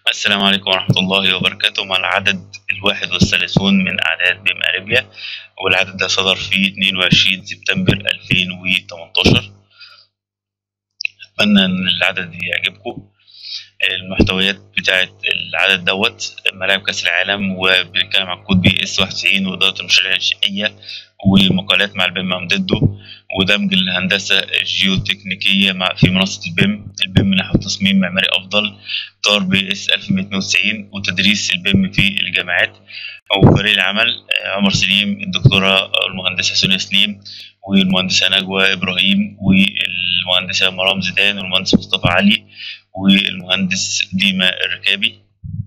السلام عليكم ورحمة الله وبركاته مع العدد الواحد والثلاثون من أعداد بيم أريبيا والعدد ده صدر في 22 سبتمبر 2018 أتمنى إن العدد يعجبكم المحتويات بتاعة العدد دوت ملاعب كأس العالم وبنتكلم عن كود بي اس 91 وإدارة المشاريع الإنشائية ومقالات مع البيم ضده ودمج الهندسة الجيوتكنيكية مع في منصة البيم البيم نحو تصميم معماري أفضل إطار بي اس 1192 وتدريس البيم في الجامعات أو فريق العمل عمر سليم الدكتورة المهندسة سونيا سليم والمهندسة نجوى إبراهيم والمهندسة مرام زيدان والمهندس مصطفى علي والمهندس ديما الركابي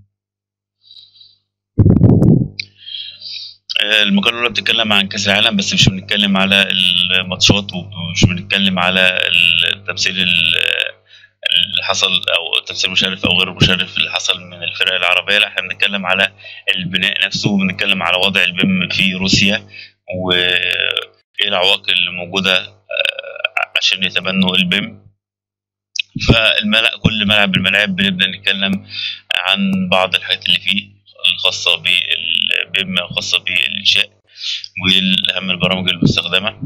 المقالة الأولى بتتكلم عن كأس العالم بس مش بنتكلم على الماتشات ومش بنتكلم على التمثيل اللي حصل أو التمثيل المشرف أو غير المشرف اللي حصل من الفرق العربية لا احنا بنتكلم على البناء نفسه وبنتكلم على وضع البيم في روسيا وإيه العوائق اللي موجودة عشان يتبنوا البيم فالملأ كل ملعب من الملاعب بنبدأ نتكلم عن بعض الحاجات اللي فيه الخاصة بالبيم الخاصة بالإنشاء والأهم البرامج المستخدمة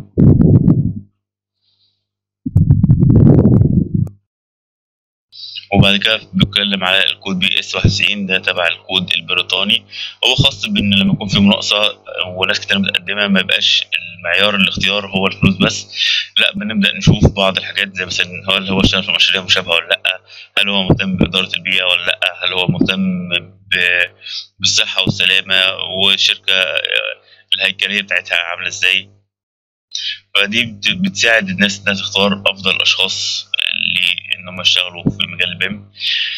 وبعد كده بيتكلم على الكود بي اس 91 ده تبع الكود البريطاني هو خاص بان لما يكون في مناقصه وناس كتير متقدمه ما يبقاش المعيار الاختيار هو الفلوس بس لا بنبدا نشوف بعض الحاجات زي مثلا هل هو اشتغل في مشاريع مشابهه ولا لا هل هو مهتم باداره البيئه ولا لا هل هو مهتم بالصحه والسلامه والشركه الهيكليه بتاعتها عامله ازاي فدي بتساعد الناس انها تختار افضل اشخاص ان هم يشتغلوا في مجال البيم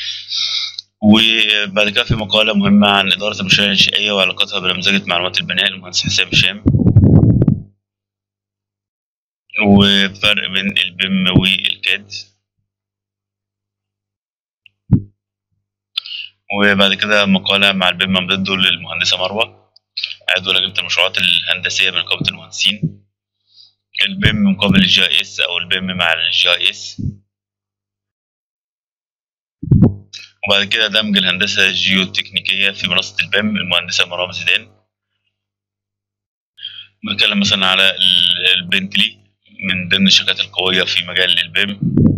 وبعد كده في مقالة مهمة عن إدارة المشاريع الإنشائية وعلاقتها بنمذجة معلومات البناء المهندس حسام هشام وفرق بين البيم والكاد وبعد كده مقالة مع البيم ضده للمهندسة مروة عضو لجنة المشروعات الهندسية من نقابة المهندسين البيم مقابل الجي اس أو البيم مع الجي اس وبعد كده دمج الهندسة الجيوتكنيكية في منصة البيم المهندسة مرام زيدان بنتكلم مثلا على البنتلي من ضمن الشركات القوية في مجال البيم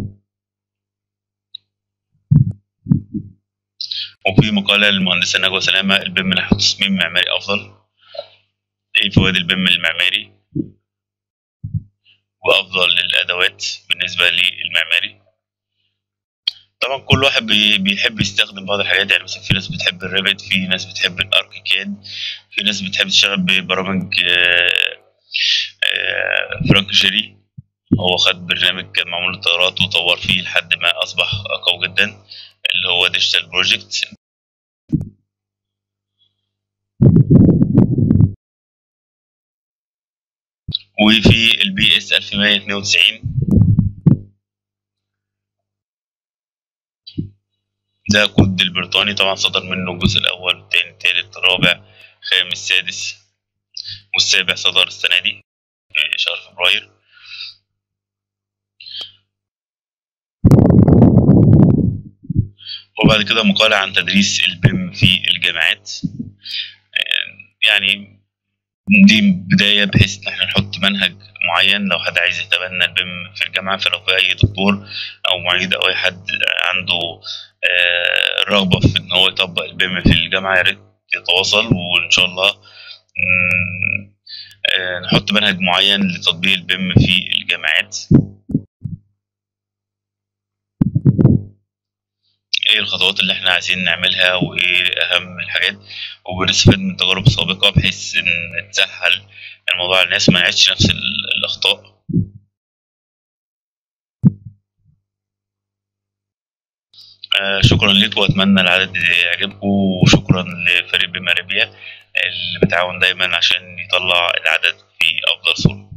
وفي مقالة للمهندسة نجوى سلامة البيم نحو تصميم معماري أفضل إيه فوائد البيم المعماري وأفضل للأدوات بالنسبة للمعماري طبعا كل واحد بيحب يستخدم بعض الحاجات يعني مثلا في ناس بتحب الريفت في ناس بتحب الاركيكاد في ناس بتحب تشتغل ببرامج فرانكشري هو خد برنامج كان معمول للطيارات وطور فيه لحد ما اصبح قوي جدا اللي هو ديجيتال بروجكت وفي البي اس 1192 ده كود البريطاني طبعا صدر منه الجزء الأول التاني التالت الرابع خامس سادس والسابع صدر السنة دي في شهر فبراير وبعد كده مقالة عن تدريس البيم في الجامعات يعني دي بداية بحيث إن احنا نحط منهج معين لو حد عايز يتبنى البيم في الجامعة فلو في أي دكتور أو معيد أو أي حد عنده الرغبة في إن هو يطبق البيم في الجامعة يا ريت يتواصل وإن شاء الله نحط منهج معين لتطبيق البيم في الجامعات ايه الخطوات اللي احنا عايزين نعملها وايه اهم الحاجات وبنستفاد من تجارب سابقة بحيث ان تسهل الموضوع على الناس ما نعيدش نفس الاخطاء آه شكرا لكم واتمنى العدد يعجبكم وشكرا لفريق بيم اريبيا اللي بتعاون دايما عشان يطلع العدد في افضل صورة